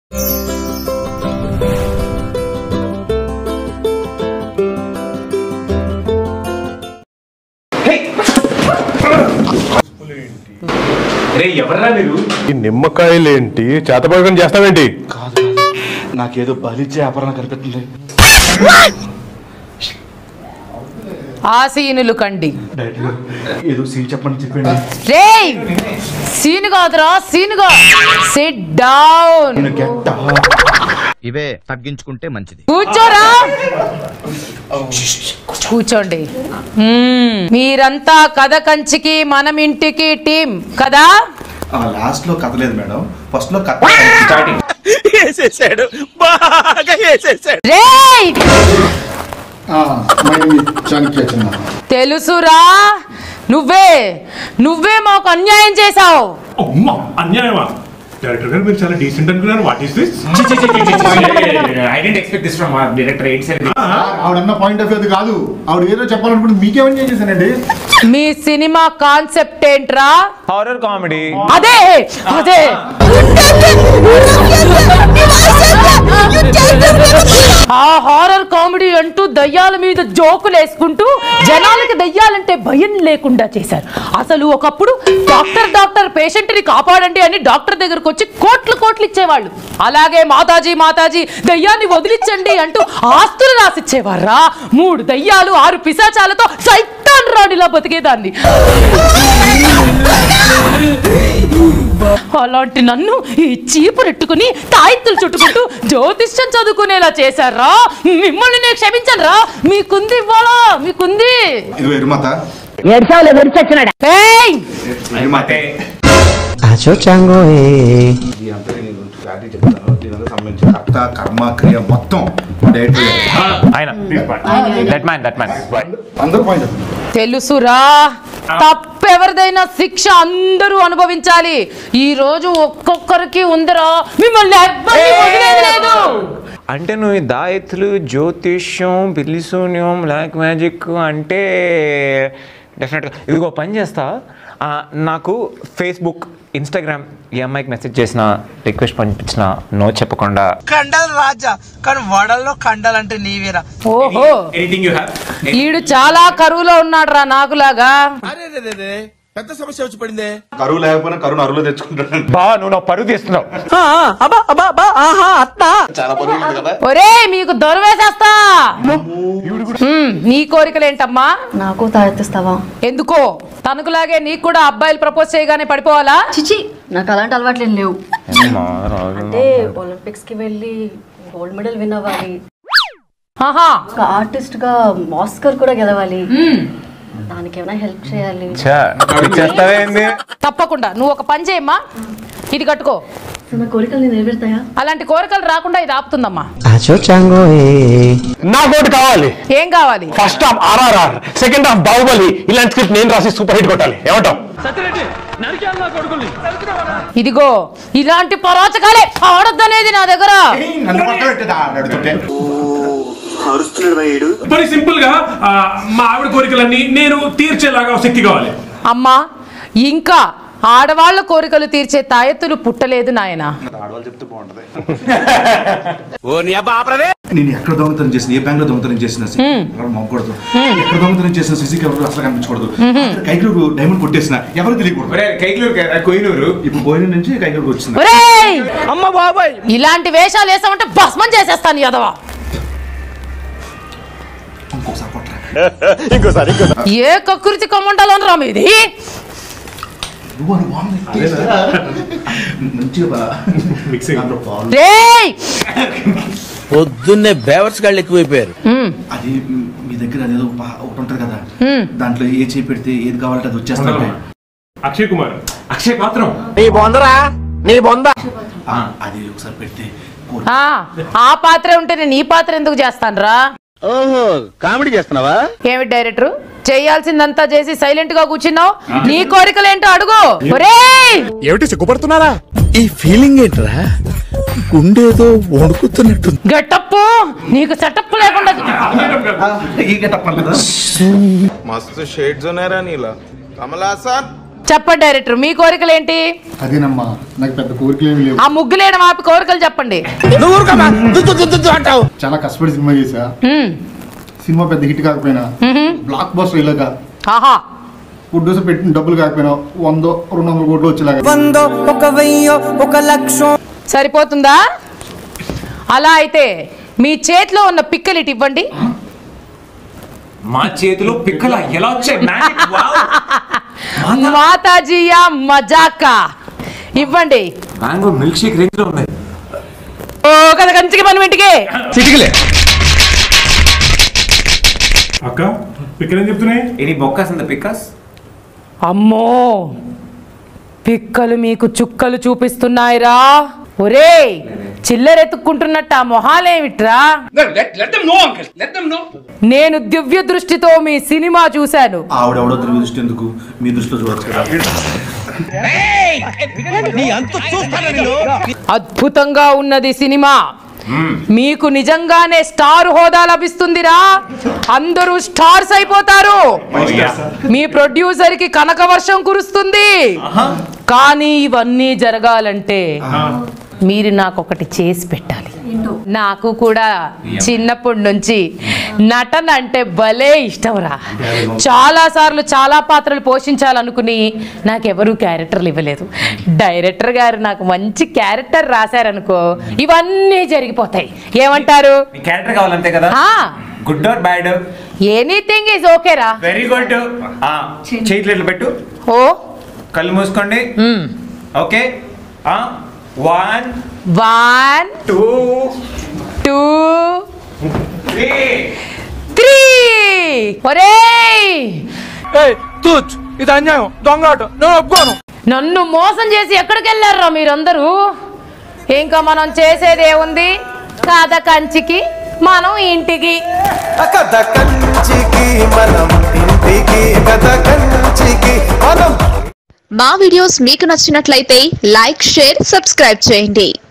రే ఎవర్రా మీరు ఈ నిమ్మకాయలేంటి చేతపడకం చేస్తావేంటి కాదు కాదు నాకేదో బలిచ్చే వ్యాపారం కనిపిస్తుంది ఆసీనులు కండి డైరెక్టర్ గారు ఏదో సీన్ చెప్పండి చెప్పండి రేయ్ సీను కాదురా సీనుగా సిట్ డౌన్ నేను గెట్ట ఇవే తగ్గించుకుంటే మంచిది కూర్చోరా కూర్చోండి మ్మ్. మీరంతా కథ కంచికి మనం ఇంటికి టీం కదా లాస్ట్ లో కథ లేదు మేడం ఫస్ట్ లో కథ స్టార్టింగ్ రేయ్ చాణక్య చిన్న తెలుసురా నువ్వే నువ్వే మాకు అన్యాయం చేశావు అమ్మా అన్యాయమా డైరెక్టర్ గారు మీరు చాలా డీసెంట్ అనుకున్నారు what is this I didn't expect this from director eight seven ఆవిడన్న పాయింట్ ఆఫ్ వ్యూ అది కాదు ఆవిడ ఏదో చెప్పాలనుకుంటే మీకేమని చేసేసానండి మీ సినిమా కాన్సెప్ట్ ఏంట్రా హారర్ కామెడీ అదే అదే ఆ హారర్ కామెడీ అంటూ దయ్యాల మీద జోకులు వేసుకుంటూ జనాలకి దయ్యాలంటే భయం లేకుండా చేశారు అసలు ఒకప్పుడు డాక్టర్ డాక్టర్ పేషెంట్ ని కాపాడండి అని డాక్టర్ దగ్గరకు వచ్చి కోట్లు కోట్లు ఇచ్చేవాళ్ళు అలాగే మాతాజీ మాతాజీ దయ్యాన్ని వదిలించండి అంటూ ఆస్తులు రాసిచ్చేవారా మూడు దయ్యాలు ఆరు పిశాచాలతో సైతాన్ రాణిలా బతికేదాన్ని అలాంటి నన్ను ఈ చీపురెట్టుకుని తాయిత్తులు చుట్టుకుంటూ జ్యోతిష్యం చదువుకునేలా చేశారా మిమ్మల్ని నేను క్షమించను రా మీకుంది ఇవ్వాలా మీకుంది ఇది ఎరుమత ఏయ్! ఎరుమతే Acho chango eh. ఇది అంతా నేను కొంచెం క్లారిటీ చెప్తాను దీనికి సంబంధించి కర్త కర్మ క్రియ మొత్తం డైరెక్టర్ గారు. ఆయన దట్ మ్యాన్ దట్ మ్యాన్ అందరూ పాయింట్ ఆఫ్ వ్యూ తెలుసురా తప్పెవరిదైనా శిక్ష అందరూ అనుభవించాలి ఈ రోజు ఒక్కొక్కరికి ఉందిరా మిమ్మల్ని ఎవ్వరిని వదిలేది లేదు అంటే నువ్వు ఈ దాయత్తులు జ్యోతిష్యం పిల్లి శూన్యం బ్లాక్ మ్యాజిక్ అంటే డెఫినెట్గా ఇదిగో పని చేస్తా ఆ, నాకు ఫేస్బుక్ ఇన్స్టాగ్రామ్ ఈ అమ్మాయికి మెసేజ్ చేసిన రిక్వెస్ట్ పంపించిన నో చెప్పకుండా కండలు రాజా కానీ వడల్లో కండలు అంటే నీవేరా ఓహో ఎనీథింగ్ యూ హ్యావ్ ఈడు చాలా కరువులో ఉన్నాడు రా నాకులాగా పెద్ద సమస్య వచ్చి పడిందే కరువు లేకపోయినా కరువు అరువులో తెచ్చుకుంటాను బా నువ్వు నా పరుగు తీస్తున్నావు చాలా బరువు ఉంది కదా ఒరే మీకు దొరవేసేస్తా హ్మ్, నీ కోరికలేంటమ్మా నాకు తాయెత్తిస్తావా ఎందుకో తనకులాగే నీకు కూడా అబ్బాయిలు ప్రపోజ్ చేయగానే పడిపోవాలా చిచి నాకు అలాంటి అలవాట్లు ఏం లేవు అంటే ఒలింపిక్స్ కి వెళ్ళి గోల్డ్ మెడల్ విన్ అవ్వాలి ఆహా ఒక ఆర్టిస్ట్ గా ఆస్కర్ కూడా గెలవాలి దానికి ఏమైనా హెల్ప్ చేయాలి చేస్తావేంది తప్పకుండా నువ్వు ఒక పని చేయమ్మా ఇది కట్టుకో సో నా కోరికలు నేను నెరవేరుతాయా అలాంటి కోరికలు రాకుండా ఇది ఆపుతుందమ్మా Acho chango eh. నాకోటి కావాలి ఏం కావాలి first half RRR second half Baahubali ఇలాంటి స్క్రిప్ట్ నేను రాసి సూపర్ హిట్ కొట్టాలి ఏమంటావు ఇదిగో ఇలాంటి పరాచకాలే ఆడొద్దనేది నా దగ్గర నన్ను పక్క పెట్టేదా అడుగుతుంటే మరి సింపుల్ గా ఆ, మా ఆవిడ కోరికలన్నీ నేను తీర్చేలాగా ఒక శక్తి కావాలి అమ్మా ఇంకా ఆడవాళ్ళ కోరికలు తీర్చే తాయెత్తులు పుట్టలేదు నాయన ఆడవాళ్ళు చెప్తే బాగుంటది నేను ఎక్కడ దొంగతనం చేసిన ఏ బ్యాంక్ లో దొంగతనం చేసిన మొక్కకూడదు ఎక్కడ దొంగతనం చేసిన సీసీ కెమెరా అసలు కనిపించకూడదు కైకూరు డైమండ్ కొట్టేసిన ఎవరు తెలియకూడదు కైకిలూరు కోయినూరు ఇప్పుడు పోయిన నుంచి కైకూరుకు వచ్చింది ఒరేయ్! అమ్మ బాబాయ్ ఇలాంటి వేషాలు వేసామంటే భస్మం చేసేస్తాను యదవా ఇంకొకసారి కొట్టరా ఏ కకృతి కమ్మండాలని రా మీది నువ్వు అని బాగుంది taste. మంచిగా బా- దాంట్లో పాలు. రేయ్ పొద్దున్నే బేవర్స్ గాళ్ళు ఎక్కువైపోయారు హ్మ్, అది మీ దగ్గర అదేదో పా- ఒకటి ఉంటది కదా హ్మ్. దాంట్లో ఏ చేయి పెడితే ఏది కావాలంటే అది వచ్చేస్తుంది అక్షయ్ కుమార్ అక్షయ్ పాత్రం నీ బొందరా నీ బొంద అది ఒకసారి పెడితే కోరి- ఆ, ఆ పాత్ర ఉంటే నేను ఈ పాత్ర ఎందుకు చేస్తాను రా ఓహో కామెడీ చేస్తున్నావా ఏమి డైరెక్టర్ చేయాల్సిందంతా చేసి సైలెంట్ గా కూర్చున్నావు నీ కోరికలేంటో అడుగు ఒరేయ్ ఏమిటి సిగ్గుపడుతున్నారా ఈ ఫీలింగ్ ఏంట్రా గుండేదో వణుకుతున్నట్టు గెటప్ నీకు సెటప్ లేకుండా ఈ గెటప్ కదా मस्त शेड्स होणार नीला कमला असा చెప్పండి డైరెక్టర్ మీ కోరికలు ఏంటి అదేనమ్మా నాకు పెద్ద కోరికలు ఏమి లేవు ఆ ముగ్గులేయడం ఆపి కోరికలు చెప్పండి చాలా కష్టపడి సినిమా చేశా మ్మ్. సినిమా పెద్ద హిట్ కాకపోయినా బ్లాక్ బస్టర్ ఇలాగా ఆహా ప్రొడ్యూసర్ పెట్టిన డబ్బులు కాకపోయినా వంద రెండు వందల కోట్లు వచ్చేలాగా వందో ఒక వెయ్యో ఒక లక్షం సరిపోతుందా అలా అయితే మీ చేతిలో ఉన్న పిక్కలు ఇటు ఇవ్వండి మా చేతిలో పిక్కల ఎలా వచ్చాయి Magic, wow. మాతాజీయా మజాకా ఇవ్వండి మ్యాంగో మిల్క్ షేక్ రేంజ్ లో ఉన్నాయి ఓ కదా కంచికి మనం ఇంటికి చిటికలే అక్క ఇక్కడ ఏం చెప్తున్నాయి ఇది బొక్కసింద పిక్కస్ అమ్మో పిక్కలు మీకు చుక్కలు చూపిస్తున్నాయిరా ఒరే చిల్లరెత్తుక్కుంటున్నట్టు ఆ మొహాలేమిట్రా నేను దివ్య దృష్టితో మీ సినిమా చూశాను ఆవిడెవడో దివ్య దృష్టి ఎందుకు మీ దృష్టిలో చూడొచ్చు కదా అద్భుతంగా ఉన్నది సినిమా మీకు నిజంగానే స్టార్ హోదా లభిస్తుందిరా అందరూ స్టార్స్ అయిపోతారు మీ ప్రొడ్యూసర్ కి కనక వర్షం కురుస్తుంది కానీ ఇవన్నీ జరగాలంటే మీరు నాకు ఒకటి చేసి పెట్టాలి నాకు కూడా చిన్నప్పటి నుంచి నటన అంటే భలే ఇష్టంరా చాలా సార్లు చాలా పాత్రలు పోషించాలనుకుని నాకెవరూ క్యారెక్టర్లు ఇవ్వలేదు డైరెక్టర్ గారు నాకు మంచి క్యారెక్టర్ రాశారనుకో ఇవన్నీ జరిగిపోతాయి ఏమంటారు మీ క్యారెక్టర్ కావాలంతే కదా good or bad anything is ఓకేరా వెరీ గుడ్ చేతులు ఇట్లా పెట్టు ఓ కళ్ళు మూసుకోండి okay one one two two three three ఒరేయ్ తూచ్ ఇది అన్యాయం దొంగ ఆట నేను ఒప్పుకోను నన్ను మోసం చేసి ఎక్కడికి వెళ్ళారా మీరందరూ ఇంకా మనం చేసేది ఏముంది కథ కంచికి మనం ఇంటికి కథ కంచికి మనం ఇంటికి కథ కంచికి మనం మా వీడియోస్ మీకు నచ్చినట్లయితే లైక్ షేర్ సబ్స్క్రైబ్ చేయండి